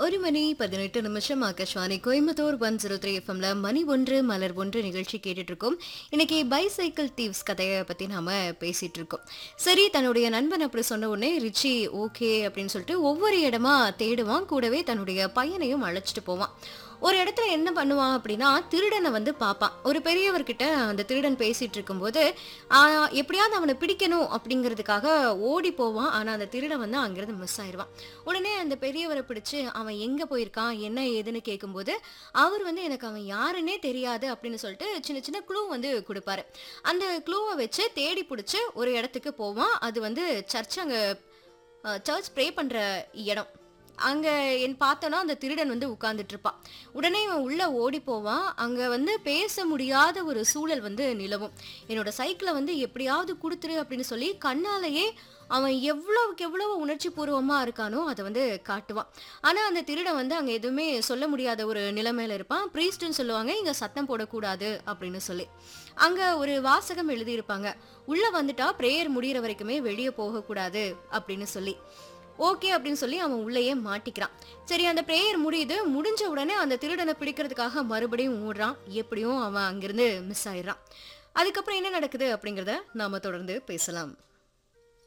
ஒரு மணி பதினெட்டு நிமிஷம் Akashvani Coimbatore one zero three எஃப்எம்ல மணி ஒன்று மலர் ஒன்று நிகழ்ச்சி கேட்டுட்டு இருக்கோம் இன்னைக்கு பைசைக்கிள் தீவ்ஸ் கதையை பத்தி நாம பேசிட்டு இருக்கோம் சரி தன்னுடைய நண்பன் அப்படி சொன்ன உடனே ரிச்சி ஓகே அப்படின்னு சொல்லிட்டு ஒவ்வொரு இடமா தேடுவான் கூடவே தன்னுடைய பையனையும் அழைச்சிட்டு போவான் ஒரு இடத்துல என்ன பண்ணுவான் அப்படின்னா திருடனை வந்து பார்ப்பான் ஒரு பெரியவர்கிட்ட அந்த திருடன் பேசிட்டு இருக்கும்போது ஆ, எப்படியாவது அவனை பிடிக்கணும் அப்படிங்கிறதுக்காக ஓடி போவான் ஆனா அந்த திருடன் வந்து அங்கிருந்து மிஸ் ஆயிடுவான் உடனே அந்த பெரியவரை பிடிச்சு அவன் எங்க போயிருக்கான் என்ன ஏதுன்னு கேட்கும்போது அவர் வந்து எனக்கு அவன் யாருன்னே தெரியாது அப்படின்னு சொல்லிட்டு சின்ன சின்ன க்ளூ வந்து கொடுப்பாரு அந்த க்ளூவை வச்சு தேடி பிடிச்சி ஒரு இடத்துக்கு போவான் அது வந்து சர்ச் அங்க சர்ச் ப்ரே பண்ற இடம் அங்க என் பார்த்தோன்னா அந்த திருடன் வந்து உட்கார்ந்துட்டு இருப்பான் உடனே இவன் உள்ள ஓடி போவான் அங்க வந்து பேச முடியாத ஒரு சூழல் வந்து நிலவும் என்னோட சைக்கிளை வந்து எப்படியாவது கொடுத்துரு அப்படின்னு சொல்லி கண்ணாலேயே அவன் எவ்வளவுக்கு எவ்வளவு உணர்ச்சி பூர்வமா இருக்கானோ அதை வந்து காட்டுவான் ஆனா அந்த திருடன் வந்து அங்க எதுவுமே சொல்ல முடியாத ஒரு நிலைமையில இருப்பான் ப்ரீஸ்ட்னு சொல்லுவாங்க இங்க சத்தம் போடக்கூடாது அப்படின்னு சொல்லி அங்க ஒரு வாசகம் எழுதியிருப்பாங்க உள்ள வந்துட்டா பிரேயர் முடியிற வரைக்குமே வெளியே போகக்கூடாது அப்படின்னு சொல்லி ஓகே அப்படின்னு சொல்லி அவன் உள்ளேயே மாட்டிக்கிறான் சரி அந்த பிரேயர் முடியுது முடிஞ்ச உடனே அந்த திருடனை பிடிக்கிறதுக்காக மறுபடியும் ஓடுறான் எப்படியும் அவன் அங்கிருந்து மிஸ் ஆயிடுறான் அதுக்கப்புறம் என்ன நடக்குது அப்படிங்கிறத நாம தொடர்ந்து பேசலாம்